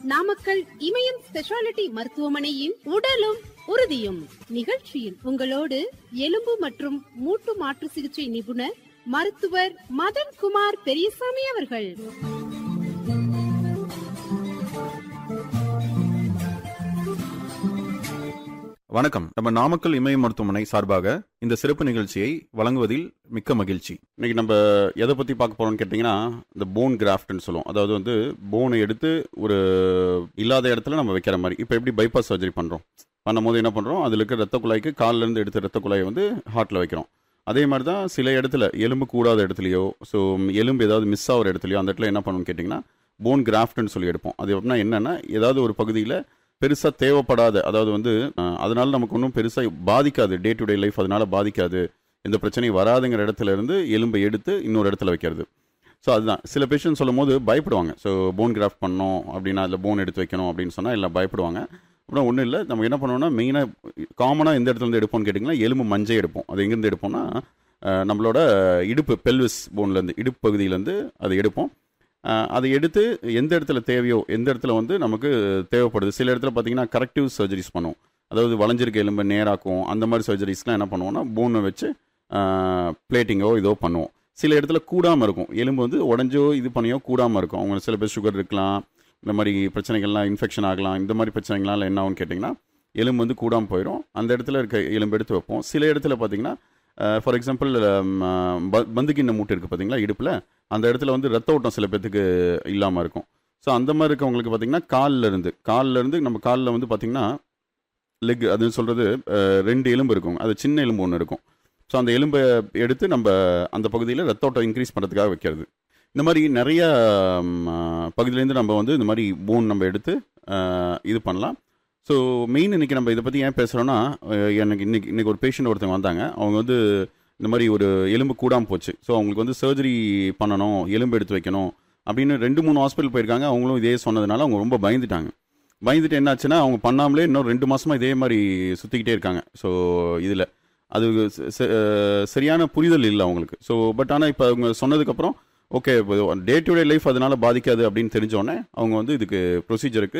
நாமக்கல் இமயம் speciality மருத்துவமனையின் உடலும் உறுதியும் நிகழ்ச்சியில் உங்களோடு எலும்பு மற்றும் மூட்டு மாற்று சிகிச்சை நிபுணர் மருத்துவர் மதன் குமார் பெரியசாமி அவர்கள் வணக்கம் நம்ம நாமக்கல் இமய மருத்துவமனை சார்பாக இந்த சிறப்பு நிகழ்ச்சியை வழங்குவதில் மிக்க மகிழ்ச்சி இன்னைக்கு நம்ம எதை பத்தி பார்க்க போறோம்னு கேட்டிங்கன்னா இந்த போன் கிராஃப்ட்னு சொல்லுவோம் அதாவது வந்து போனை எடுத்து ஒரு இல்லாத இடத்துல நம்ம வைக்கிற மாதிரி இப்போ எப்படி பைபாஸ் சர்ஜரி பண்றோம் பண்ணும்போது என்ன பண்றோம் அதில் இருக்க ரத்த குழாய்க்கு கால்ல இருந்து எடுத்த ரத்த குழாயை வந்து ஹார்ட்ல வைக்கிறோம் அதே மாதிரி தான் சில இடத்துல எலும்பு கூடாத இடத்துலையோ ஸோ எலும்பு ஏதாவது மிஸ் ஆகிற இடத்துலையோ அந்த இடத்துல என்ன பண்ணணும்னு கேட்டிங்கன்னா போன் கிராஃப்ட்னு சொல்லி எடுப்போம் அது எப்படின்னா என்னன்னா ஏதாவது ஒரு பகுதியில் பெருசாக தேவைப்படாத அதாவது வந்து அஹ், அதனால நமக்கு ஒன்றும் பெருசாக பாதிக்காது டே டு டே லைஃப் அதனால பாதிக்காது எந்த பிரச்சனையும் வராதுங்கிற இடத்துல இருந்து எலும்பை எடுத்து இன்னொரு இடத்துல வைக்கிறது ஸோ அதுதான் சில பேஷண்ட் சொல்லும் போது பயப்படுவாங்க ஸோ போன் கிராஃப்ட் பண்ணோம் அப்படின்னா அதில் போன் எடுத்து வைக்கணும் அப்படின்னு சொன்னால் எல்லாம் பயப்படுவாங்க அப்புறம் ஒன்றும் இல்லை நம்ம என்ன பண்ணுவோம்னா மெயினாக காமனாக எந்த இடத்துல இருந்து எடுப்போம்னு கேட்டிங்கன்னா எலும்பு மஞ்சை எடுப்போம் அது எங்கேருந்து எடுப்போம்னா அஹ், நம்மளோட இடுப்பு பெல்விஸ் போன்லேருந்து இடுப்பு பகுதியிலேருந்து அதை எடுப்போம் அஹ், அதை எடுத்து எந்த இடத்துல தேவையோ எந்த இடத்துல வந்து நமக்கு தேவைப்படுது சில இடத்துல பார்த்தீங்கன்னா கரெக்டிவ் சர்ஜரிஸ் பண்ணுவோம் அதாவது வளைஞ்சிருக்க எலும்பை நேராக்கும் அந்த மாதிரி சர்ஜரிஸ்லாம் என்ன பண்ணுவோம்னா போனை வச்சு பிளேட்டிங்கோ இதோ பண்ணுவோம் சில இடத்துல கூடாமல் இருக்கும் எலும்பு வந்து உடஞ்சோ இது பண்ணியோ கூடாமல் இருக்கும் அவங்க சில பேர் சுகர் இருக்கலாம் இந்த மாதிரி பிரச்சனைகள்லாம் இன்ஃபெக்ஷன் ஆகலாம் இந்த மாதிரி பிரச்சனைகள்லாம் என்ன ஆகும்னு கேட்டிங்கன்னா எலும்பு வந்து கூடாமல் போயிடும் அந்த இடத்துல இருக்க எலும்பு எடுத்து வைப்போம் சில இடத்துல பார்த்தீங்கன்னா ஃபார் எக்ஸாம்பிள் பந்துக்கிண்ண மூட்டு இருக்குது பார்த்தீங்களா இடுப்பில் அந்த இடத்துல வந்து ரத்த ஓட்டம் சில பேர்த்துக்கு இல்லாமல் இருக்கும் ஸோ அந்த மாதிரி இருக்கவங்களுக்கு பார்த்தீங்கன்னா கால்ல இருந்து கால்ல இருந்து நம்ம காலில் வந்து பார்த்தீங்கன்னா லெக் அது சொல்கிறது ரெண்டு எலும்பு இருக்கும் அது சின்ன எலும்பு ஒன்று இருக்கும் ஸோ அந்த எலும்பை எடுத்து நம்ம அந்த பகுதியில் ரத்த ஓட்டம் இன்க்ரீஸ் பண்ணுறதுக்காக வைக்கிறது இந்த மாதிரி நிறைய ம், ஆ, பகுதியிலேருந்து நம்ம வந்து இந்த மாதிரி போன் நம்ம எடுத்து ஆ, இது பண்ணலாம் ஸோ மெயின் இன்னைக்கு நம்ம இதை பற்றி ஏன் பேசுகிறோன்னா எனக்கு இன்னைக்கு இன்னைக்கு ஒரு பேஷண்ட் ஒருத்தவங்க வந்தாங்க அவங்க வந்து இந்த மாதிரி ஒரு எலும்பு கூடாமல் போச்சு ஸோ அவங்களுக்கு வந்து சர்ஜரி பண்ணணும் எலும்பு எடுத்து வைக்கணும் அப்படின்னு ரெண்டு மூணு ஹாஸ்பிட்டல் போயிருக்காங்க அவங்களும் இதே சொன்னதுனால அவங்க ரொம்ப பயந்துட்டாங்க பயந்துட்டு என்னாச்சுன்னா அவங்க பண்ணாமலே இன்னும் ரெண்டு மாசமா இதே மாதிரி சுற்றிக்கிட்டே இருக்காங்க ஸோ இதில் அது ச- ச- அஹ் சரியான புரிதல் இல்லை அவங்களுக்கு ஸோ பட் ஆனால் இப்போ அவங்க சொன்னதுக்கப்புறம் okay day to day life அதனால பாதிக்காது அப்படின்னு தெரிஞ்சோடனே அவங்க வந்து இதுக்கு ப்ரொசீஜருக்கு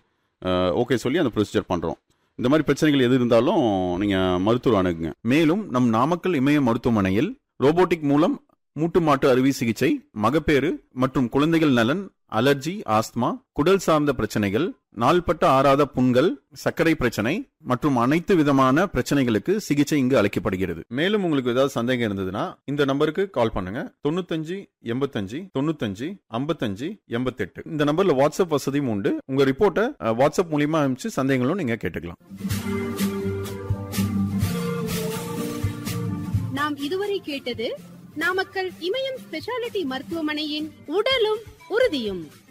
ஓகே சொல்லி அந்த ப்ரொசீஜர் பண்ணுறோம் இந்த மாதிரி பிரச்சனைகள் எது இருந்தாலும் நீங்கள் மருத்துவர் அணுகுங்க மேலும் நம் நாமக்கல் இமய மருத்துவமனையில் ரோபோட்டிக் மூலம் மூட்டு மாட்டு அறுவை சிகிச்சை மகப்பேறு மற்றும் குழந்தைகள் நலன் அலர்ஜி ஆஸ்துமா குடல் சார்ந்த பிரச்சனைகள் நாள்பட்ட ஆறாத புண்கள் சர்க்கரை பிரச்சனை மற்றும் அனைத்து விதமான பிரச்சனைகளுக்கு சிகிச்சை இங்கு அளிக்கப்படுகிறது மேலும் உங்களுக்கு ஏதாவது சந்தேகம் இருந்ததுன்னா இந்த நம்பருக்கு கால் பண்ணுங்க தொண்ணூத்தஞ்சு எண்பத்தஞ்சு தொண்ணூத்தஞ்சு ஐம்பத்தஞ்சு எண்பத்தெட்டு இந்த நம்பர்ல வாட்ஸ்அப் வசதியும் உண்டு உங்க ரிப்போர்ட்டை அஹ், வாட்ஸ்அப் மூலியமா அனுப்பிச்சு சந்தேகங்களும் நீங்க கேட்டுக்கலாம் நாம் இதுவரை கேட்டது நாமக்கல் இமயம் ஸ்பெஷாலிட்டி மருத்துவமனையின் உடலும் உறுதியும்